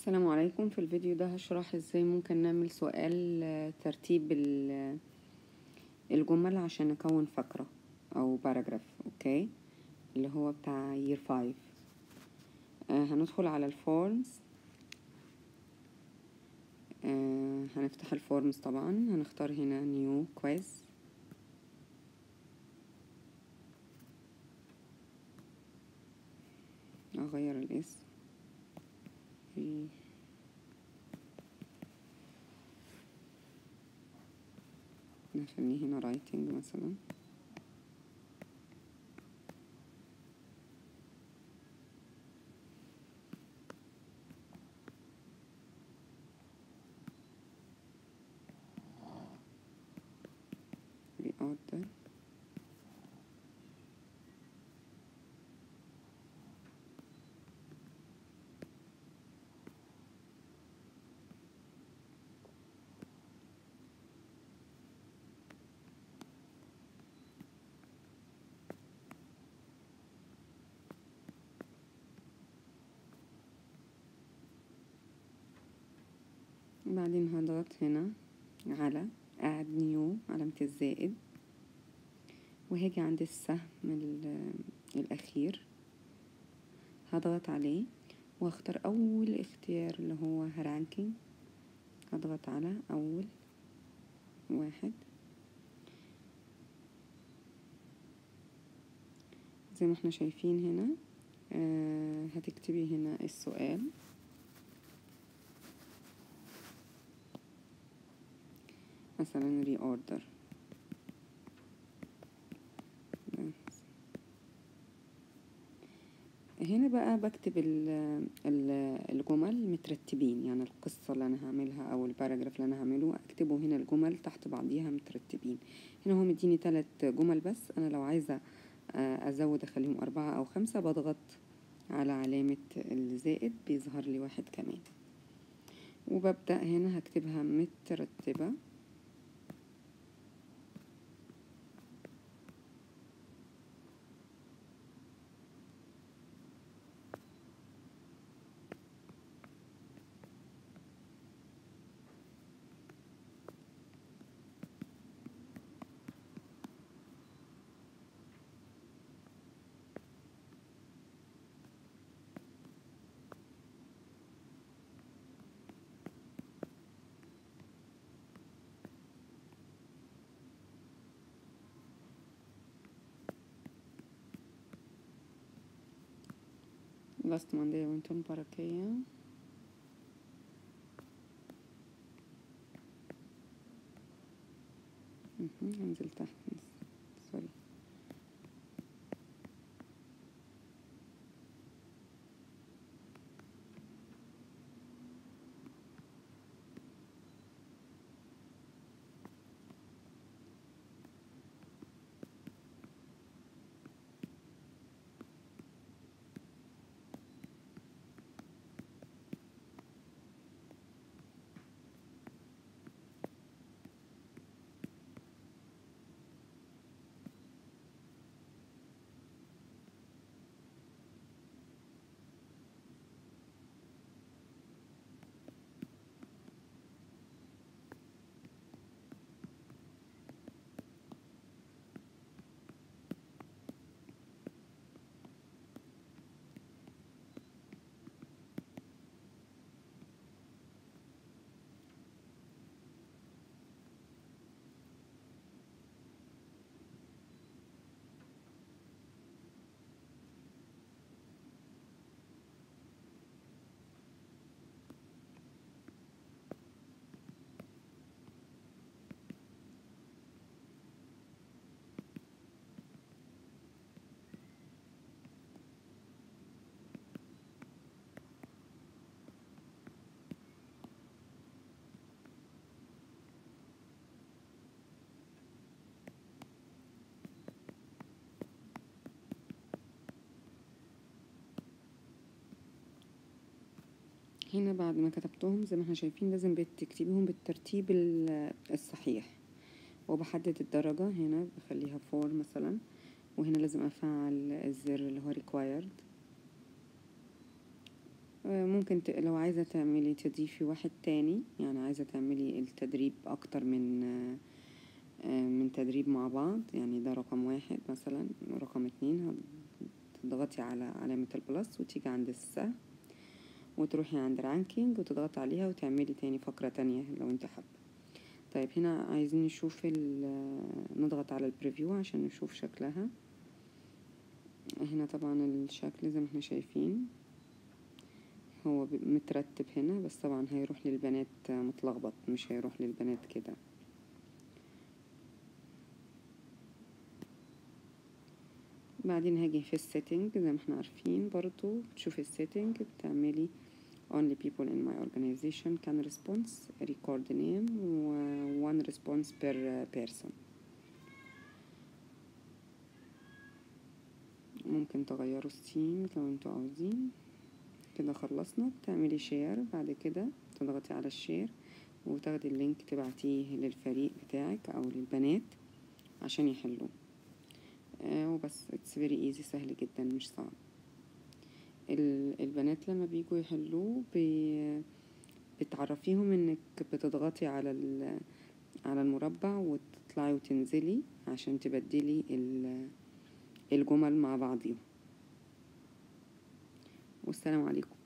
السلام عليكم في الفيديو ده هشرح ازاي ممكن نعمل سؤال آه، ترتيب ال- الجمل عشان نكون فقرة او باراجراف اوكي اللي هو بتاع year 5 آه هندخل على الفورمز آه هنفتح الفورمز طبعا هنختار هنا نيو كويز اغير الاسم ال- نخليه هنا رايتنج مثلا reorder بعدين هضغط هنا على add new علامة الزائد وهاجي عند السهم ال- الأخير هضغط عليه واختار أول اختيار اللي هو ranking هضغط على أول واحد زي ما احنا شايفين هنا آه هتكتبي هنا السؤال مثلا reorder بس. هنا بقى بكتب ال ال الجمل مترتبين يعني القصة اللي أنا هعملها أو الباراجراف اللي أنا هعمله أكتبه هنا الجمل تحت بعضيها مترتبين هنا هو مديني تلات جمل بس أنا لو عايزة آه، أزود أخليهم أربعة أو خمسة بضغط على علامة الزائد بيظهر لي واحد كمان وببدأ هنا هكتبها مترتبة Last Monday I went on Parakeya مهم، هنزل تحت سوري هنا بعد ما كتبتهم زي ما احنا شايفين لازم بتكتبيهم بالترتيب ال- الصحيح وبحدد الدرجة هنا بخليها فور مثلا وهنا لازم افعل الزر اللي هو required آه، ممكن ت... لو عايزة تعملي تضيفي واحد تاني يعني عايزة تعملي التدريب أكتر من آه، آه، من تدريب مع بعض يعني ده رقم واحد مثلا رقم اتنين هتضغطي على علامة البلس وتيجي عند السهم وتروحي عند رانكينج وتضغطي عليها وتعملي تاني فقرة تانية لو انت حابة طيب هنا عايزين نشوف ال- نضغط على البريفيو عشان نشوف شكلها هنا طبعا الشكل زي ما احنا شايفين هو ب- مترتب هنا بس طبعا هيروح للبنات متلخبط مش هيروح للبنات كده بعدين هاجي في السيتنج زي ما احنا عارفين برضو تشوفي السيتنج بتعملي only people in my organization can response record name و one response per person ممكن تغيروا الثيم لو انتوا عاوزين كده خلصنا تعملي شير بعد كده تضغطي على الشير وتاخدي اللينك تبعتيه للفريق بتاعك او للبنات عشان يحلوه آه وبس it's very easy سهل جدا مش صعب ال- البنات لما بيجوا يحلوه بي بتعرفيهم انك بتضغطي على ال- على المربع وتطلعي وتنزلي عشان تبدلي ال- الجمل مع بعضيهم والسلام عليكم